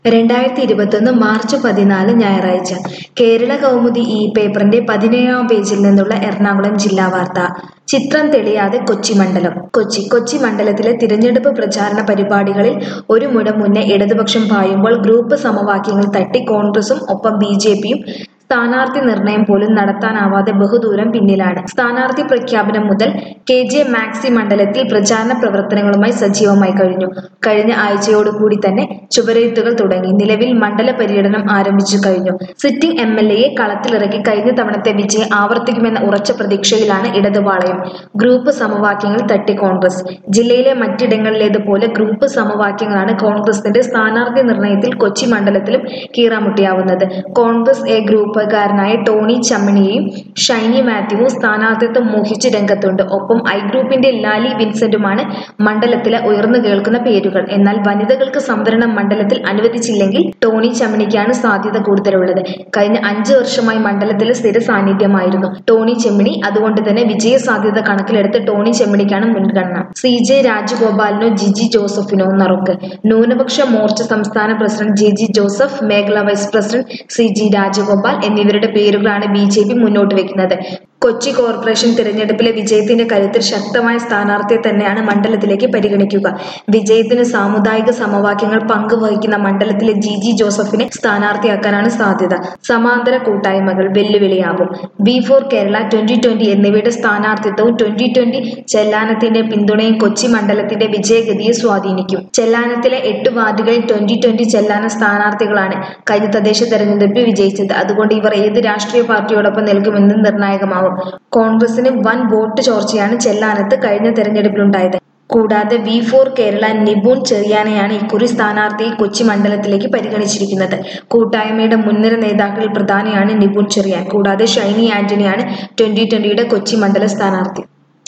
രണ്ടായിരത്തി ഇരുപത്തൊന്ന് മാർച്ച് പതിനാല് ഞായറാഴ്ച കേരള കൗമുദി ഈ പേപ്പറിന്റെ പതിനേഴാം പേജിൽ നിന്നുള്ള എറണാകുളം ജില്ലാ വാർത്ത ചിത്രം തെളിയാതെ കൊച്ചി മണ്ഡലം കൊച്ചി കൊച്ചി മണ്ഡലത്തിലെ തിരഞ്ഞെടുപ്പ് പ്രചാരണ പരിപാടികളിൽ ഒരു മുഴം മുന്നേ ഇടതുപക്ഷം പായുമ്പോൾ ഗ്രൂപ്പ് സമവാക്യങ്ങൾ തട്ടി കോൺഗ്രസും ഒപ്പം ബി ജെ പിയും സ്ഥാനാർത്ഥി നിർണയം പോലും നടത്താനാവാതെ ബഹുദൂരം പിന്നിലാണ് സ്ഥാനാർത്ഥി പ്രഖ്യാപനം മുതൽ കെ ജെ മാക്സി മണ്ഡലത്തിൽ പ്രചാരണ പ്രവർത്തനങ്ങളുമായി സജീവമായി കഴിഞ്ഞു കഴിഞ്ഞ ആഴ്ചയോടുകൂടി തന്നെ ചുവരെഴുത്തുകൾ തുടങ്ങി നിലവിൽ മണ്ഡല പര്യടനം ആരംഭിച്ചു കഴിഞ്ഞു സിറ്റിംഗ് എം എൽ എയെ കളത്തിലിറക്കി കഴിഞ്ഞ തവണത്തെ വിജയം ആവർത്തിക്കുമെന്ന ഉറച്ച പ്രതീക്ഷയിലാണ് ഇടതുപാളയം ഗ്രൂപ്പ് സമവാക്യങ്ങൾ തട്ടി കോൺഗ്രസ് ജില്ലയിലെ മറ്റിടങ്ങളിലേതുപോലെ ഗ്രൂപ്പ് സമവാക്യങ്ങളാണ് കോൺഗ്രസിന്റെ സ്ഥാനാർത്ഥി നിർണയത്തിൽ കൊച്ചി മണ്ഡലത്തിലും കീറാമുട്ടിയാവുന്നത് കോൺഗ്രസ് എ ഗ്രൂപ്പുകാരനായ ടോണി ചമ്മണിയെയും ഷൈനി മാത്യുവും സ്ഥാനാർത്ഥിത്വം മോഹിച്ച് രംഗത്തുണ്ട് ഒപ്പം ഐ ഗ്രൂപ്പിന്റെ ലാലി വിൻസെന്റുമാണ് മണ്ഡലത്തിലെ ഉയർന്നു കേൾക്കുന്ന പേരുകൾ എന്നാൽ വനിതകൾക്ക് സംവരണം മണ്ഡലത്തിൽ അനുവദിച്ചില്ലെങ്കിൽ ടോണി ചമ്മണിക്കാണ് സാധ്യത കൂടുതലുള്ളത് കഴിഞ്ഞ അഞ്ച് വർഷമായി മണ്ഡലത്തിലെ സ്ഥിര സാന്നിധ്യമായിരുന്നു ടോണി ചെമ്മിണി അതുകൊണ്ട് തന്നെ വിജയ സാധ്യത കണക്കിലെടുത്ത് ടോണി ചെമ്മിണിക്കാണ് മുൻഗണന സി ജെ രാജഗോപാലിനോ ജിജി ജോസഫിനോ നറുക്ക് ന്യൂനപക്ഷ മോർച്ച സംസ്ഥാന പ്രസിഡന്റ് ജെ ജി ജോസഫ് മേഖലാ vice president C G Rajagopal എന്നിവരുടെ പേരുകളാണ് ബി ജെ പി മുന്നോട്ട് വെക്കുന്നത് കൊച്ചി കോർപ്പറേഷൻ തിരഞ്ഞെടുപ്പിലെ വിജയത്തിന്റെ കരുത്തിൽ ശക്തമായ സ്ഥാനാർത്ഥിയെ തന്നെയാണ് മണ്ഡലത്തിലേക്ക് പരിഗണിക്കുക വിജയത്തിന് സാമുദായിക സമവാക്യങ്ങൾ പങ്കുവഹിക്കുന്ന മണ്ഡലത്തിലെ ജി ജി ജോസഫിനെ സ്ഥാനാർത്ഥിയാക്കാനാണ് സാധ്യത സമാന്തര കൂട്ടായ്മകൾ വെല്ലുവിളിയാവും B four Kerala twenty twenty എന്നിവയുടെ സ്ഥാനാർത്ഥിത്വവും ട്വന്റി ട്വന്റി ചെല്ലാനത്തിന്റെ പിന്തുണയും കൊച്ചി മണ്ഡലത്തിന്റെ വിജയഗതിയെ സ്വാധീനിക്കും ചെല്ലാനത്തിലെ എട്ട് വാർഡുകളിൽ ട്വന്റി ട്വന്റി ചെല്ലാന സ്ഥാനാർത്ഥികളാണ് കഴിഞ്ഞ തദ്ദേശ തെരഞ്ഞെടുപ്പിൽ വിജയിച്ചത് അതുകൊണ്ട് ഇവർ ഏത് രാഷ്ട്രീയ പാർട്ടിയോടൊപ്പം നൽകുമെന്ന് നിർണായകമാവും കോൺഗ്രസിന് വൻ വോട്ട് ചോർച്ചയാണ് ചെല്ലാനത്ത് കഴിഞ്ഞ തെരഞ്ഞെടുപ്പിലുണ്ടായത് കൂടാതെ വി ഫോർ കേരള നിപുൺ ചെറിയാനെയാണ് ഇക്കുറി സ്ഥാനാർത്ഥിയെ കൊച്ചി മണ്ഡലത്തിലേക്ക് പരിഗണിച്ചിരിക്കുന്നത് കൂട്ടായ്മയുടെ മുൻനിര നേതാക്കളിൽ പ്രധാനിയാണ് നിപുൺ ചെറിയാൻ കൂടാതെ ഷൈനി ആന്റണിയാണ് ട്വന്റി ട്വന്റിയുടെ കൊച്ചി മണ്ഡല സ്ഥാനാർത്ഥി